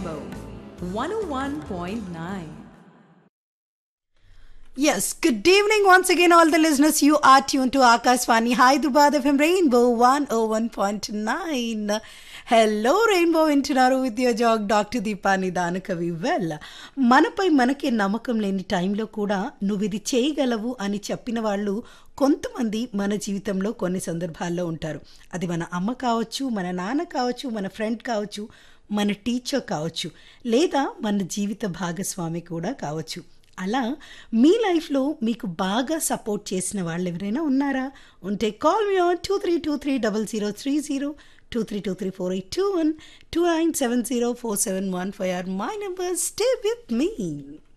Rainbow 101.9. Yes, good evening once again, all the listeners. You are tuned to Akashvani Hyderabad FM Rainbow 101.9. Hello rainbow వింటున్నారు with your జాగ్ doctor Deepani Danakavi well మనపై మనకి నమ్మకం లేని టైంలో కూడా నువ్వు ఇది చేయగలవు అని చెప్పిన వాళ్ళు కొంతమంది మన జీవితంలో కొన్ని సందర్భాల్లో ఉంటారు అది మన అమ్మ కావచ్చు మన నాన్న కావచ్చు మన ఫ్రెండ్ కావచ్చు మన టీచర్ కావచ్చు లేదా మన జీవిత భాగస్వామి కూడా కావచ్చు అలా మీ లైఫ్లో మీకు బాగా సపోర్ట్ చేసిన వాళ్ళు ఎవరైనా ఉన్నారా ఉంటే call me on two three two three double zero three zero two three two three four eight two one two nine seven zero four seven one five or my number stay with me